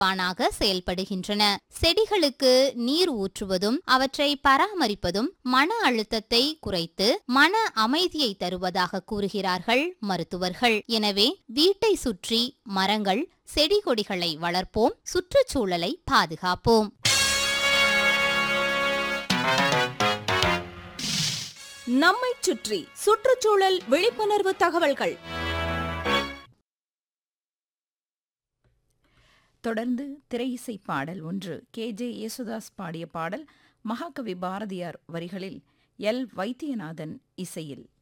பானாக செயல்படுகின்றன செடிகளுக்கு நீர் ஊற்றுவதும் அவற்றை பராமரிப்பதும் மன அழுத்தத்தை குறைத்து மன அமைதியை தருவதாக கூறுகிறார்கள் மருத்துவர்கள் எனவே வீட்டை சுற்றி மரங்கள் செடி கொடிகளை வளர்ப்போம் சுற்றுச்சூழலை பாதுகாப்போம் நம்மைச் சுற்றி சுற்றுச்சூழல் விழிப்புணர்வு தகவல்கள் தொடர்ந்து திரையிசை பாடல் ஒன்று கே ஜே யேசுதாஸ் பாடிய பாடல் மகாகவி பாரதியார் வரிகளில் எல் வைத்தியநாதன் இசையில்